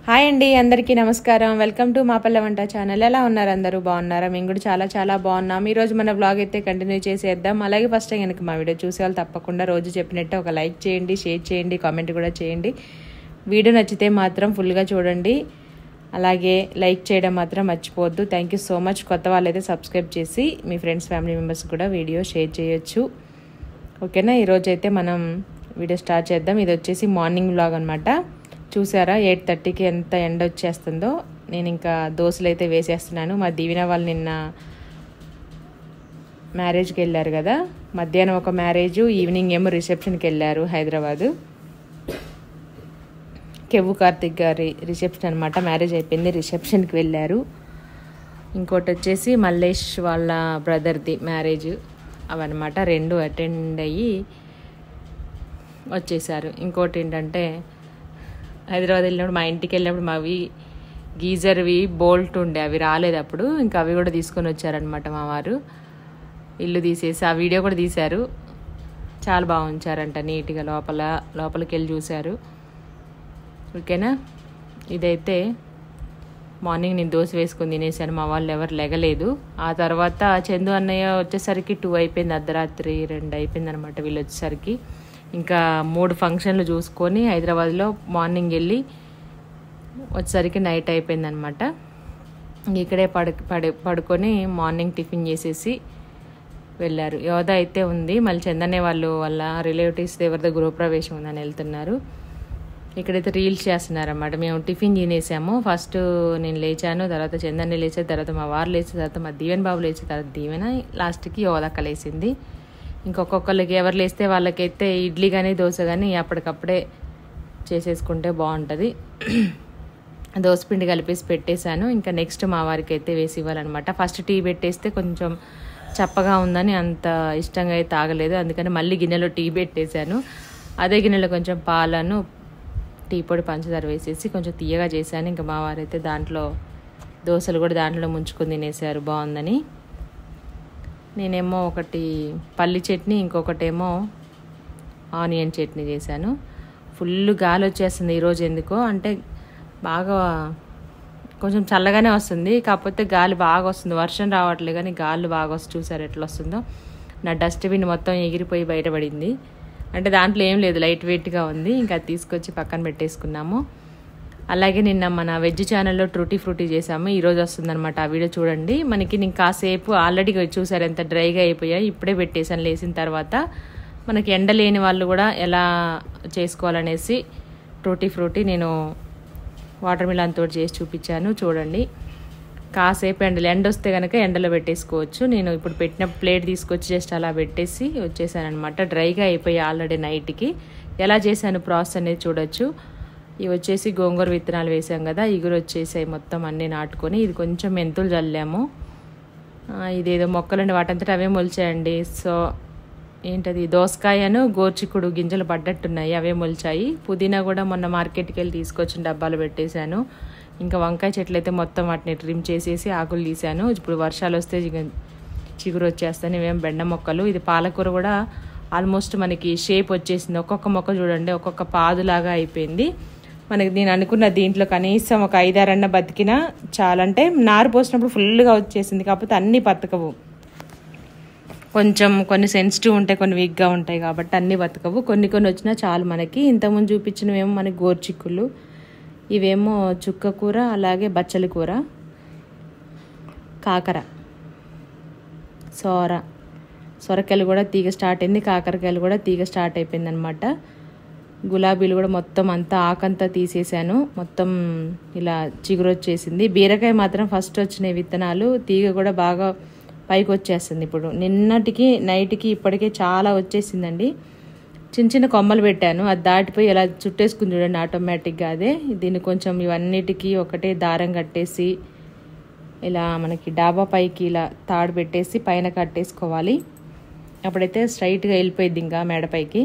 hi అండి అందరికీ నమస్కారం వెల్కమ్ టు మా పల్లె వంట ఛానల్ ఎలా ఉన్నారు అందరూ బాగున్నారా మేము కూడా చాలా చాలా బాగున్నాం ఈ రోజు మన బ్లాగ్ అయితే కంటిన్యూ చేసేద్దాం అలాగే ఫస్ట్ టైం కనుక మా వీడియో చూసే వాళ్ళు తప్పకుండా రోజు చెప్పినట్టు ఒక లైక్ చేయండి షేర్ చేయండి కామెంట్ కూడా చేయండి వీడియో నచ్చితే మాత్రం ఫుల్గా చూడండి అలాగే లైక్ చేయడం మాత్రం మర్చిపోవద్దు థ్యాంక్ యూ సో మచ్ కొత్త వాళ్ళైతే సబ్స్క్రైబ్ చేసి మీ ఫ్రెండ్స్ ఫ్యామిలీ మెంబర్స్ కూడా వీడియో షేర్ చేయొచ్చు ఓకేనా ఈరోజు అయితే మనం వీడియో స్టార్ట్ చేద్దాం ఇది వచ్చేసి మార్నింగ్ వ్లాగ్ అనమాట చూసారా ఎయిట్ థర్టీకి ఎంత ఎండ వచ్చేస్తుందో నేను ఇంకా దోశలు అయితే వేసేస్తున్నాను మా దీవెన వాళ్ళు నిన్న మ్యారేజ్కి వెళ్ళారు కదా మధ్యాహ్నం ఒక మ్యారేజ్ ఈవినింగ్ ఏమో రిసెప్షన్కి వెళ్ళారు హైదరాబాదు కెవ్వు కార్తిక్ గారి రిసెప్షన్ అనమాట మ్యారేజ్ అయిపోయింది రిసెప్షన్కి వెళ్ళారు ఇంకోటి వచ్చేసి మల్లేష్ వాళ్ళ బ్రదర్ది మ్యారేజ్ అవన్నమాట రెండు అటెండ్ అయ్యి వచ్చేసారు ఇంకోటి ఏంటంటే హైదరాబాద్ వెళ్ళినప్పుడు మా ఇంటికి వెళ్ళినప్పుడు మావి గీజర్వి బోల్ట్ ఉండే అవి రాలేదు అప్పుడు ఇంకా అవి కూడా తీసుకొని వచ్చారనమాట మా వారు ఇల్లు తీసేసి ఆ వీడియో కూడా తీశారు చాలా బాగా ఉంచారంట నీట్గా లోపల లోపలికి వెళ్ళి చూశారు ఓకేనా ఇదైతే మార్నింగ్ నేను దోశ వేసుకొని తినేసాను మా వాళ్ళు ఎవరు లెగలేదు ఆ తర్వాత చందు అన్నయ్య వచ్చేసరికి టూ అయిపోయింది అర్ధరాత్రి రెండు అయిపోయింది అనమాట వీళ్ళు వచ్చేసరికి ఇంకా మూడు ఫంక్షన్లు చూసుకొని హైదరాబాద్లో మార్నింగ్ వెళ్ళి వచ్చేసరికి నైట్ అయిపోయింది అనమాట ఇక్కడే పడు పడి పడుకొని మార్నింగ్ టిఫిన్ చేసేసి వెళ్ళారు యోధ అయితే ఉంది మళ్ళీ చందనే వాళ్ళు వాళ్ళ రిలేటివ్స్ ఎవరిదో గృహప్రవేశం ఉందని వెళ్తున్నారు ఇక్కడైతే రీల్స్ చేస్తున్నారన్నమాట మేము టిఫిన్ తినేసాము ఫస్ట్ నేను లేచాను తర్వాత చందన్ని లేచే తర్వాత మా వారు లేచిన తర్వాత మా దీవెన్ బాబు లేచిన తర్వాత దీవెన లాస్ట్కి యోదక్క లేచింది ఇంకొకళ్ళకి ఎవరు లేస్తే వాళ్ళకైతే ఇడ్లీ కానీ దోశ కానీ అప్పటికప్పుడే చేసేసుకుంటే బాగుంటుంది దోసపిండి కలిపేసి పెట్టేశాను ఇంకా నెక్స్ట్ మా వారికి అయితే వేసి ఇవ్వాలన్నమాట ఫస్ట్ టీ పెట్టేస్తే కొంచెం చప్పగా ఉందని అంత ఇష్టంగా అయితే తాగలేదు అందుకని మళ్ళీ గిన్నెలో టీ పెట్టేశాను అదే గిన్నెలో కొంచెం పాలను టీ పొడి పంచదార వేసేసి కొంచెం తీయగా చేశాను ఇంకా మా వారైతే దాంట్లో దోశలు కూడా దాంట్లో ముంచుకొని తినేసారు బాగుందని నేనేమో ఒకటి పల్లి చట్నీ ఇంకొకటేమో ఆనియన్ చట్నీ చేశాను ఫుల్ గాలి వచ్చేస్తుంది ఈరోజు ఎందుకో అంటే బాగా కొంచెం చల్లగానే వస్తుంది కాకపోతే గాలి బాగా వస్తుంది వర్షం రావట్లేదు కానీ గాలి బాగా వస్తుంది చూసారు ఎట్లా వస్తుందో నా డస్ట్బిన్ మొత్తం ఎగిరిపోయి బయటపడింది అంటే దాంట్లో ఏం లేదు లైట్ వెయిట్గా ఉంది ఇంకా తీసుకొచ్చి పక్కన పెట్టేసుకున్నాము అలాగే నిన్న మన వెజ్ ఛానల్లో ట్రూటీ ఫ్రూటీ చేసాము ఈరోజు వస్తుందన్నమాట ఆ వీడియో చూడండి మనకి నేను కాసేపు ఆల్రెడీ చూసారు ఎంత డ్రైగా అయిపోయాయి ఇప్పుడే పెట్టేసాను లేచిన తర్వాత మనకి ఎండ లేని వాళ్ళు కూడా ఎలా చేసుకోవాలనేసి ట్రూటీ ఫ్రూటీ నేను వాటర్ మిలాన్ తోటి చేసి చూపించాను చూడండి కాసేపు ఎండలు ఎండ వస్తే కనుక ఎండలో పెట్టేసుకోవచ్చు నేను ఇప్పుడు పెట్టిన ప్లేట్ తీసుకొచ్చి జస్ట్ అలా పెట్టేసి వచ్చేసాను అనమాట డ్రైగా అయిపోయి ఆల్రెడీ నైట్కి ఎలా చేశాను ప్రాసెస్ అనేది చూడొచ్చు ఇవి వచ్చేసి గోంగూర విత్తనాలు వేసాం కదా ఇగురు వచ్చేసాయి మొత్తం అన్నీ నాటుకొని ఇది కొంచెం మెంతులు చల్లాము ఇదేదో మొక్కలండి వాటంతటా అవే మొలిచాయండి సో ఏంటది దోసకాయను గోర్చికుడు గింజలు పడ్డట్టున్నాయి అవే మొలిచాయి పుదీనా కూడా మొన్న మార్కెట్కి వెళ్ళి తీసుకొచ్చిన డబ్బాలు పెట్టేశాను ఇంకా వంకాయ చెట్లు అయితే మొత్తం వాటిని ట్రిమ్ చేసేసి ఆకులు తీసాను ఇప్పుడు వర్షాలు వస్తే చిగురు వచ్చేస్తాను ఇవేం బెండ మొక్కలు ఇది పాలకూర కూడా ఆల్మోస్ట్ మనకి షేప్ వచ్చేసింది ఒక్కొక్క మొక్క చూడండి ఒక్కొక్క పాదులాగా అయిపోయింది మనకి నేను అనుకున్న దీంట్లో కనీసం ఒక ఐదారన్న బతికినా చాలంటే నారు పోసినప్పుడు ఫుల్గా వచ్చేసింది కాకపోతే అన్నీ బతకవు కొంచెం కొన్ని సెన్సిటివ్ ఉంటాయి కొన్ని వీక్గా ఉంటాయి కాబట్టి అన్నీ బతకవు కొన్ని కొన్ని వచ్చినా చాలు మనకి ఇంతకుముందు చూపించినవేమో మనకి గోర్చిక్కులు ఇవేమో చుక్క కూర అలాగే బచ్చలి కూర కాకర సోర సొరకాయలు కూడా తీగ స్టార్ట్ అయింది కాకరకాయలు కూడా తీగ స్టార్ట్ అయిపోయింది అనమాట గులాబీలు కూడా మొత్తం అంతా ఆకంతా తీసేసాను మొత్తం ఇలా చిగురు వచ్చేసింది బీరకాయ మాత్రం ఫస్ట్ వచ్చిన విత్తనాలు తీగ కూడా బాగా పైకి వచ్చేస్తుంది ఇప్పుడు నిన్నటికి నైట్కి ఇప్పటికే చాలా వచ్చేసిందండి చిన్న చిన్న కొమ్మలు పెట్టాను అది దాటిపోయి ఇలా చుట్టేసుకుని చూడండి ఆటోమేటిక్గా అదే దీన్ని కొంచెం ఇవన్నిటికీ ఒకటే దారం కట్టేసి ఇలా మనకి డాబా పైకి ఇలా తాడు పెట్టేసి పైన కట్టేసుకోవాలి అప్పుడైతే స్ట్రైట్గా వెళ్ళిపోయింది ఇంకా మేడపైకి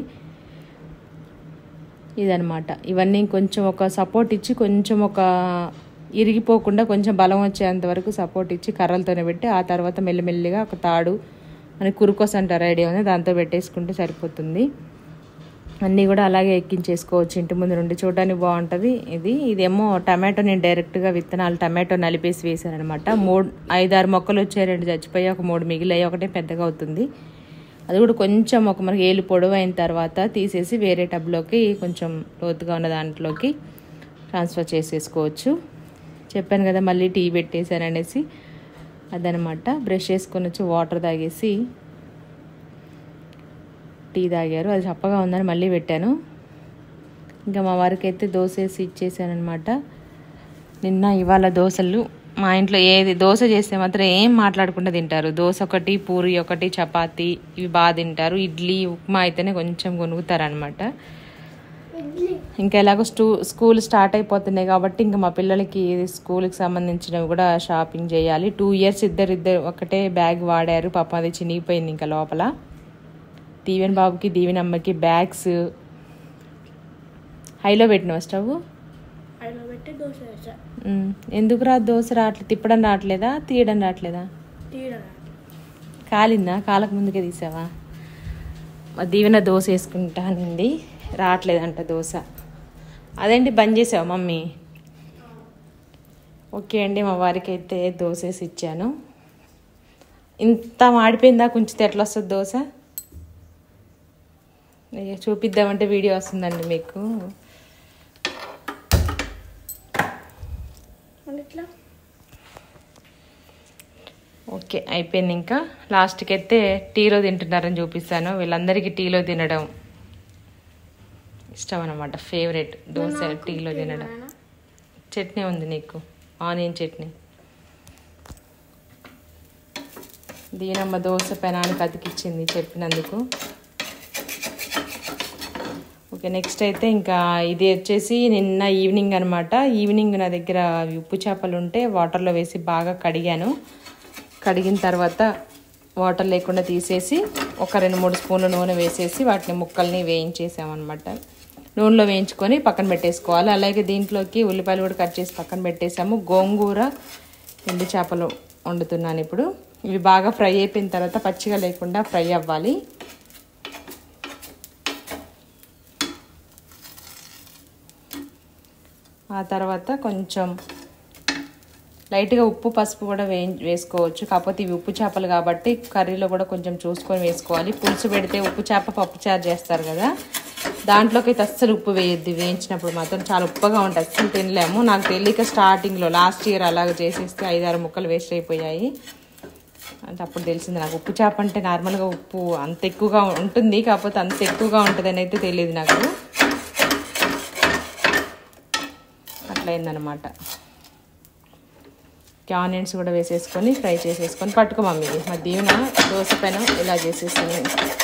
ఇదనమాట ఇవన్నీ కొంచెం ఒక సపోర్ట్ ఇచ్చి కొంచెం ఒక ఇరిగిపోకుండా కొంచెం బలం వచ్చేంత వరకు సపోర్ట్ ఇచ్చి కర్రలతోనే పెట్టి ఆ తర్వాత మెల్లిమెల్లిగా ఒక తాడు మనకి కురుకోస్ అంటారు ఐడియా ఉంది దాంతో పెట్టేసుకుంటే సరిపోతుంది అన్నీ కూడా అలాగే ఎక్కించేసుకోవచ్చు ఇంటి ముందు నుండి చూడడానికి బాగుంటుంది ఇది ఇదేమో టమాటో నేను డైరెక్ట్గా విత్తనాలు టమాటో నలిపేసి వేసాను అనమాట మూడు ఐదారు మొక్కలు వచ్చాయి రెండు చచ్చిపోయి ఒక మూడు మిగిలాయి ఒకటే పెద్దగా అవుతుంది అది కూడా కొంచెం ఒక మనకి ఏలు పొడవు అయిన తర్వాత తీసేసి వేరే టబ్లోకి కొంచెం లోతుగా ఉన్న దాంట్లోకి ట్రాన్స్ఫర్ చేసేసుకోవచ్చు చెప్పాను కదా మళ్ళీ టీ పెట్టేశాను అనేసి అదనమాట బ్రష్ చేసుకొని వచ్చి వాటర్ తాగేసి టీ తాగారు అది చప్పగా ఉందని మళ్ళీ పెట్టాను ఇంకా మా వారికి అయితే దోశ వేసి ఇచ్చేసాను అనమాట నిన్న ఇవాళ దోశలు మా ఇంట్లో ఏది దోశ చేస్తే మాత్రం ఏం మాట్లాడకుండా తింటారు దోశ ఒకటి పూరి ఒకటి చపాతి ఇవి బాగా తింటారు ఇడ్లీ ఉప్మా అయితేనే కొంచెం కొనుగుతారనమాట ఇంకా ఎలాగో స్టూ స్కూల్ స్టార్ట్ అయిపోతున్నాయి కాబట్టి ఇంకా మా పిల్లలకి స్కూల్కి సంబంధించినవి కూడా షాపింగ్ చేయాలి టూ ఇయర్స్ ఇద్దరు ఇద్దరు ఒకటే బ్యాగ్ వాడారు పాప అది చినిగిపోయింది ఇంకా లోపల దీవెన్ బాబుకి దీవెన్ అమ్మకి బ్యాగ్స్ హైలో పెట్టినావు స్టవ్ అలా పెట్టి దోశ వేసా ఉమ్, ఎందుకు రా దోశ రావట్లేదు తిప్పడం రావట్లేదా తీయడం రావట్లేదా తీయడం కాలిందా కాలకు ముందుకే తీసావా మా దీవెన దోశ వేసుకుంటా అనింది రావట్లేదంట దోశ అదేంటి బంద్ చేసావు మమ్మీ ఓకే అండి మా వారికి అయితే దోశ వేసి ఇచ్చాను ఇంత మాడిపోయిందా కొంచెం ఎట్లా వస్తుంది దోశ అయ్యో, చూపిద్దామంటే వీడియో వస్తుందండి మీకు మళ్ళీ ఇట్లా ఓకే అయిపోయింది ఇంకా లాస్ట్కి అయితే టీలో తింటున్నారని చూపిస్తాను వీళ్ళందరికీ టీలో తినడం ఇష్టం అనమాట ఫేవరెట్ దోశ టీలో తినడం చట్నీ ఉంది నీకు ఆనియన్ చట్నీ దీనమ్మ దోశ పెనానికి అతికిచ్చింది చెప్పినందుకు ఓకే నెక్స్ట్ అయితే ఇంకా ఇది వచ్చేసి నిన్న ఈవినింగ్ అనమాట ఈవినింగ్ నా దగ్గర అవి ఉప్పు చేపలు ఉంటే వాటర్లో వేసి బాగా కడిగాను కడిగిన తర్వాత వాటర్ లేకుండా తీసేసి ఒక రెండు మూడు స్పూన్ల నూనె వేసేసి వాటిని ముక్కల్ని వేయించేసామన్నమాట నూనెలో వేయించుకొని పక్కన పెట్టేసుకోవాలి అలాగే దీంట్లోకి ఉల్లిపాయలు కూడా కట్ చేసి పక్కన పెట్టేసాము గోంగూర ఎండు చేపలు వండుతున్నాను ఇప్పుడు ఇవి బాగా ఫ్రై అయిపోయిన తర్వాత పచ్చిగా లేకుండా ఫ్రై అవ్వాలి ఆ తర్వాత కొంచెం లైట్గా ఉప్పు పసుపు కూడా వే వేసుకోవచ్చు కాకపోతే ఇవి ఉప్పు చేపలు కాబట్టి కర్రీలో కూడా కొంచెం చూసుకొని వేసుకోవాలి పులుసు పెడితే ఉప్పు చేప పప్పు చారు చేస్తారు కదా దాంట్లోకి అయితే అస్సలు ఉప్పు వేయద్దు వేయించినప్పుడు మాత్రం చాలా ఉప్పగా ఉంటుంది అస్సలు తినలేము నాకు తెలియక స్టార్టింగ్లో లాస్ట్ ఇయర్ అలాగ చేసేస్తే ఐదారు ముక్కలు వేస్ట్ అయిపోయాయి అంటే అప్పుడు తెలిసింది నాకు ఉప్పు చేప అంటే నార్మల్గా ఉప్పు అంత ఎక్కువగా ఉంటుంది కాకపోతే అంత ఎక్కువగా ఉంటుందని అయితే తెలియదు నాకు అట్లయిందనమాట ఆనియన్స్ కూడా వేసేసుకొని ఫ్రై చేసేసుకొని పట్టుకో మమ్మీ మా దీవెన దోశ పైన ఇలా చేసేసాను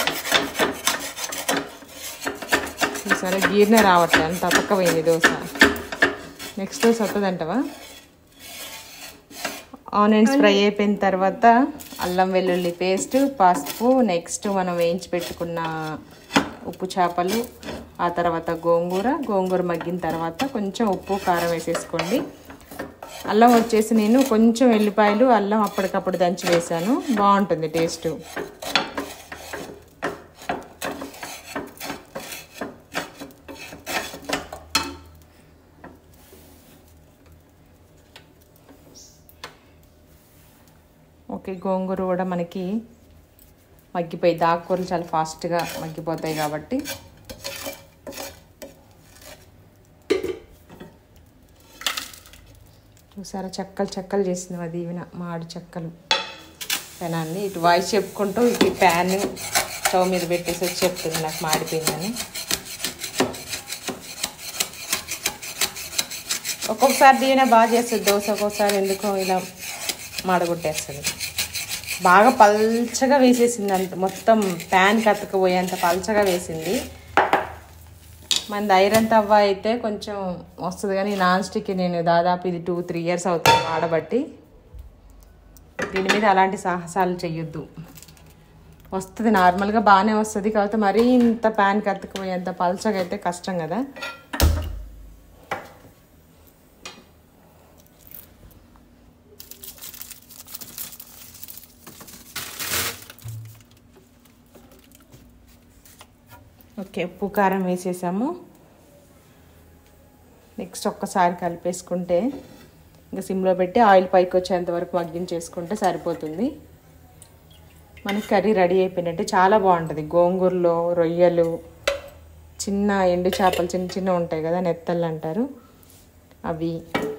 ఈసారి గీర్ణ రావట్లేదు అంత అతకపోయింది దోశ నెక్స్ట్ దోశ వస్తుందంటవా ఆనియన్స్ ఫ్రై అయిపోయిన తర్వాత అల్లం వెల్లుల్లి పేస్ట్ పసుపు నెక్స్ట్ మనం వేయించి పెట్టుకున్న ఉప్పు చేపలు ఆ తర్వాత గోంగూర గోంగూర మగ్గిన తర్వాత కొంచెం ఉప్పు కారం వేసేసుకోండి అల్లం వచ్చేసి నేను కొంచెం ఎల్లిపాయలు అల్లం అప్పటికప్పుడు దంచి వేసాను బాగుంటుంది టేస్ట్ ఓకే గోంగూర కూడా మనకి మగ్గిపోయి ఆకుకూరలు చాలా ఫాస్ట్గా మగ్గిపోతాయి కాబట్టి చూసారా చెక్కలు చెక్కలు చేసింది అది ఈవిన మాడు చెక్కలు పెనాన్ని ఇటు వాయిస్ చెప్పుకుంటూ ఇటు ప్యాన్ స్టవ్ మీద పెట్టేసి వచ్చి చెప్తుంది నాకు మాడిపోయిందని ఒక్కొక్కసారి దీవెన బాగా చేస్తుంది దోశ ఒక్కొక్కసారి ఎందుకో ఇలా మాడగొట్టేస్తుంది బాగా పల్చగా వేసేసింది అంత మొత్తం ప్యాన్ కత్తుకుపోయేంత పల్చగా వేసింది మనది ఐరన్ తవ్వ అయితే కొంచెం వస్తుంది కానీ నాన్ స్టిక్ నేను దాదాపు ఇది టూ త్రీ ఇయర్స్ అవుతుంది వాడబట్టి దీని మీద అలాంటి సాహసాలు చెయ్యొద్దు వస్తుంది నార్మల్గా బాగానే వస్తుంది కాకపోతే మరీ ఇంత ప్యాన్ కత్తుకుపోయేంత పల్చగా అయితే కష్టం కదా ఓకే ఉప్పు కారం వేసేసాము నెక్స్ట్ ఒక్కసారి కలిపేసుకుంటే ఇంకా సిమ్లో పెట్టి ఆయిల్ పైకి వచ్చేంత వరకు మగ్గించేసుకుంటే సరిపోతుంది మనకి కర్రీ రెడీ అయిపోయినట్టు చాలా బాగుంటుంది గోంగూరలో రొయ్యలు చిన్న ఎండు చేపలు చిన్న చిన్న ఉంటాయి కదా నెత్తళ్ళు అంటారు అవి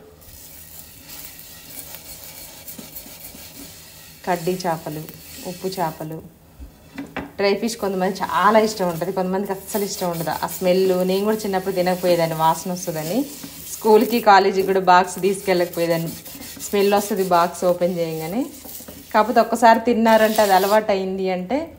కడ్డీ చేపలు ఉప్పు చేపలు డ్రై ఫిష్ కొంతమంది చాలా ఇష్టం ఉంటుంది కొంతమందికి అస్సలు ఇష్టం ఉండదు ఆ స్మెల్ నేను కూడా చిన్నప్పుడు తినకపోయేదాన్ని వాసన వస్తుందని స్కూల్కి కాలేజీకి కూడా బాక్స్ తీసుకెళ్ళకపోయేదాన్ని స్మెల్ వస్తుంది బాక్స్ ఓపెన్ చేయగానే కాకపోతే ఒక్కసారి తిన్నారంటే అది అలవాటు అయింది అంటే